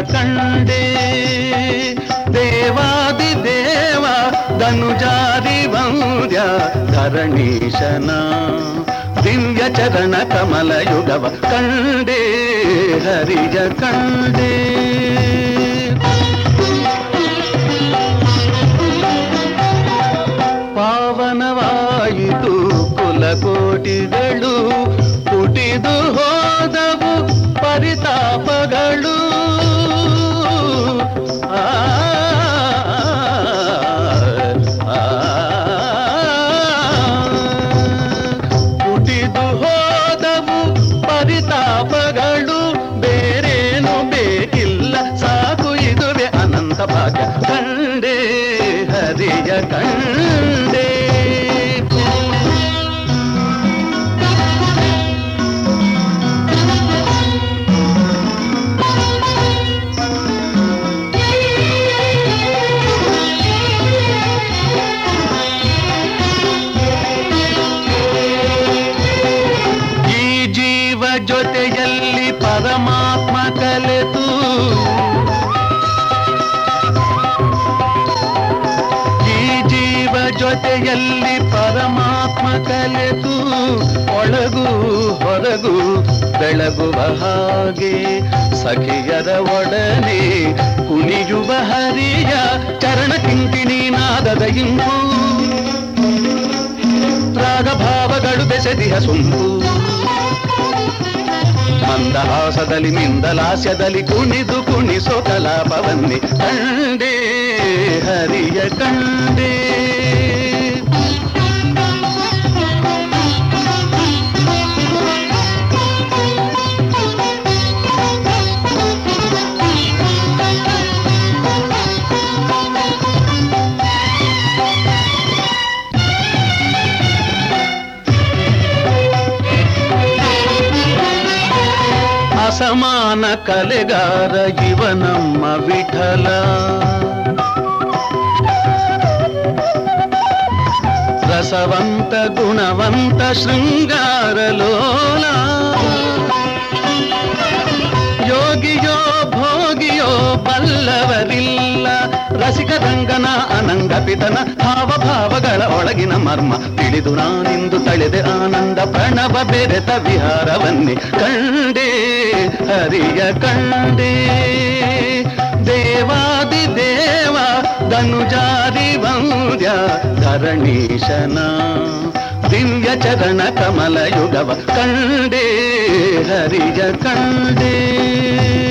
ಕಂಡೆ ದೇವಾದಿ ದೇವ ಧನುಜಾದಿ ವಂದ್ಯ ಧರಣೀಶನ ದಿವ್ಯ ಚರಣ ಕಮಲ ಯುಗವ ಕಂಡೆ ಹರಿಯ ಕಂಡೆ ಪಾವನವಾಯಿತು ಕುಲಕೋಟಿಗಳು ಪುಟಿದು ಹೋದವು ಪರಿತಾಪಗಳು ಆ, ಆ, ಪುಟಿದು ಹೋದವು ಪರಿತಾಪಗಳು ಬೇರೇನು ಬೇಕಿಲ್ಲ ಸಾಕು ಇದುವೆ ಅನಂತ ಭಾಗ್ಯ ಕಂಡೆ ಹರಿಯ ಕಂಡೆ ಈ ಜೀವ ಜೊತೆಯಲ್ಲಿ ಪರಮಾತ್ಮ ಕಲೆತು ಈ ಜೀವ ಜೊತೆಯಲ್ಲಿ ಪರಮಾತ್ಮ ಕಲೆತು ಒಳಗು ಹೊರಗು ಬೆಳಗುವ ಹಾಗೆ ಸಖಿಯರ ಒಡನೆ ಕುಣಿಯುವ ಹರಿಯ ಚರಣ ಕಿಂಕಿಣಿ ನಾದದ ಇಂಪು ರಾಗಭಾವಗಳು ಬೆಸೆದಿಹ ಸೊಂಪು ಮಂದಹಾಸದಲ್ಲಿ ಮಿಂದಲಾಸ್ಯದಲ್ಲಿ ಕುಣಿದು ಕುಣಿಸೋ ಕಲಾಪವನ್ನೇ ಕಂಡೆ ಹರಿಯ ಕಂಡೆ ಅಸಮಾನ ಕಲೆಗಾರ ಇವನಮ್ಮ ವಿಠಲ ರಸವಂತ ಗುಣವಂತ ಶೃಂಗಾರ ಲೋಲ ಯೋಗಿಯೋ ಭೋಗಿಯೋ ಬಲ್ಲವರಿಲ್ಲ ರಸಿಕ ರಂಗನ ಅನಂಗ ಪಿತನ ಭಾವಭಾವಗಳ ಒಳಗಿನ ಮರ್ಮ ತಿಳಿದು ನಾನಿಂದು ತಳೆದೆ ಆನಂದ ಪ್ರಣವ ಬೆರೆತ ವಿಹಾರವನ್ನೇ ಕಂಡೆ ಹರಿಯ ಕಂಡೆ ದೇವಾದಿ ದೇವ ಧನುಜಾದಿ ವಂದ್ಯ ಧರಣೀಶನ ದಿವ್ಯ ಚರಣ ಕಮಲ ಯುಗವ ಕಂಡೆ ಹರಿಯ ಕಂಡೆ